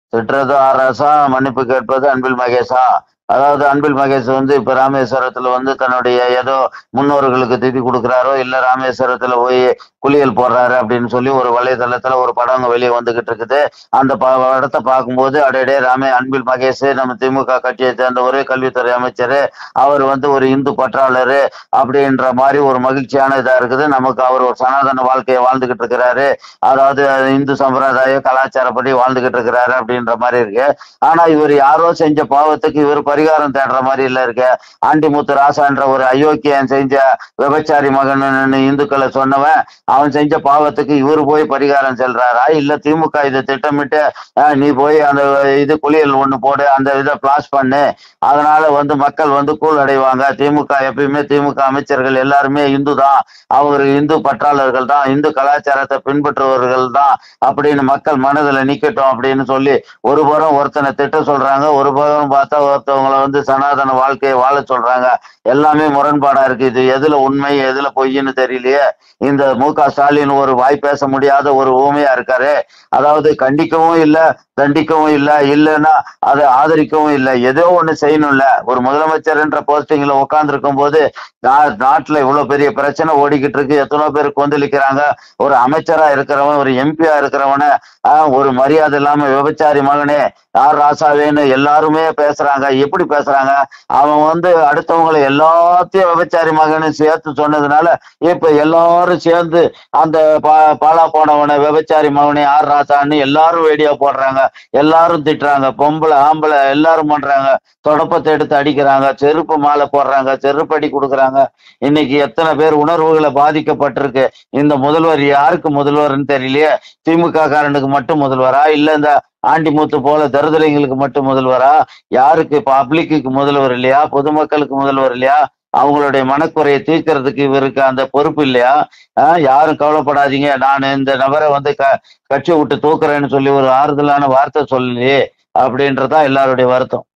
திட்டுறது ஆராசா மன்னிப்பு கேட்பது அன்பில் மகேஷா அதாவது அன்பில் மகேஷ் வந்து இப்ப ராமேஸ்வரத்துல வந்து தன்னுடைய ஏதோ முன்னோர்களுக்கு திதி கொடுக்குறாரோ இல்ல ராமேஸ்வரத்துல போய் குளியல் போடுறாரு அப்படின்னு சொல்லி ஒரு வலைதளத்துல ஒரு படம் அங்க வெளியே வந்துகிட்டு இருக்குது அந்த ப படத்தை பார்க்கும்போது அடையடே ராமே அன்பில் மகேஷ் நம்ம திமுக கட்சியை சேர்ந்த ஒரே கல்வித்துறை அமைச்சர் அவர் வந்து ஒரு இந்து பற்றாளர் அப்படின்ற மாதிரி ஒரு மகிழ்ச்சியான இதா இருக்குது நமக்கு அவர் ஒரு சனாதன வாழ்க்கையை வாழ்ந்துகிட்டு இருக்கிறாரு அதாவது இந்து சம்பிரதாய கலாச்சாரப்படி வாழ்ந்துகிட்டு இருக்கிறாரு அப்படின்ற மாதிரி இருக்கு ஆனா இவர் யாரோ செஞ்ச பாவத்துக்கு இவர் பரிகாரம் தேடுற மாதிரி இல்ல இருக்கு ஆண்டிமுத்து ராசான்ற ஒரு அயோக்கியன் செஞ்ச விபச்சாரி மகன் இந்துக்களை சொன்னவன் அவன் செஞ்ச பாவத்துக்கு இவர் போய் பரிகாரம் செல்றாரா இல்ல திமுக இதை திட்டமிட்டு அஹ், நீ போய் அந்த இது குளியல் ஒண்ணு போடு அந்த இதை பிளாஸ் பண்ணு அதனால வந்து மக்கள் வந்து கூழ் அடைவாங்க திமுக எப்பயுமே திமுக அமைச்சர்கள் எல்லாருமே இந்து தான் அவர் இந்து பற்றாளர்கள் தான் இந்து கலாச்சாரத்தை பின்பற்றுபவர்கள் தான் அப்படின்னு மக்கள் மனதுல நிக்கட்டும் அப்படின்னு சொல்லி ஒரு புறம் ஒருத்தனை திட்ட சொல்றாங்க ஒரு புறம் பார்த்தா ஒருத்தவங்களை வந்து சனாதன வாழ்க்கையை வாழ சொல்றாங்க எல்லாமே முரண்பாடா இருக்கு இது எதுல உண்மை எதுல பொய்ன்னு தெரியலையே இந்த மு க ஸ்டாலின் ஒரு வாய் பேச முடியாத ஒரு ஊமையா இருக்காரு அதாவது கண்டிக்கவும் இல்ல தண்டிக்கவும் இல்ல இல்லைன்னா அதை ஆதரிக்கவும் இல்லை ஏதோ ஒண்ணு செய்யணும்ல ஒரு முதலமைச்சர்ன்ற போஸ்டிங்ல உட்கார்ந்து போது நா- நாட்டுல இவ்வளவு பெரிய பிரச்சனை ஓடிக்கிட்டு இருக்கு எத்தனை பேர் கொந்தளிக்கிறாங்க ஒரு அமைச்சரா இருக்கிறவன் ஒரு எம்பியா இருக்கிறவன ஆஹ், ஒரு மரியாதை இல்லாம விபச்சாரி மகனே யார் ராசாவேன்னு எல்லாருமே பேசுறாங்க எப்படி பேசுறாங்க அவன் வந்து அடுத்தவங்களை எல்லாத்தையும் விபச்சாரி மகனு சேர்த்து சொன்னதுனால இப்ப எல்லாரும் சேர்ந்து அந்த பா- பாலா போனவனை விபச்சாரி மகனை யார் ராசான்னு எல்லாரும் வீடியோ போடுறாங்க எல்லாரும் திட்டுறாங்க பொம்பளை ஆம்பளை எல்லாரும் பண்றாங்க தொடப்பத்தை எடுத்து அடிக்கிறாங்க செருப்பு மாலை போடுறாங்க செருப்படி கொடுக்குறாங்க இன்னைக்கு எத்தனை பேர் உணர்வுகளை பாதிக்கப்பட்டிருக்கு இந்த முதல்வர் யாருக்கு முதல்வர்னு தெரியலையே திமுக காரனுக்கு மட்டும் முதல்வரா இல்ல இந்த ஆண்டிமுத்து போல தருதலைங்களுக்கு மட்டும் முதல்வரா யாருக்கு பப்ளிக்கு முதல்வர் இல்லையா பொதுமக்களுக்கு முதல்வர் இல்லையா அவங்களுடைய மனக்குறையை தீர்க்கறதுக்கு இவருக்கு அந்த பொறுப்பு இல்லையா ஆஹ் யாரும் கவலைப்படாதீங்க நான் இந்த நபரை வந்து க கட்சி விட்டு தூக்குறேன்னு சொல்லி ஒரு ஆறுதலான வார்த்தை சொல்லலையே அப்படின்றதான் எல்லாருடைய வருத்தம்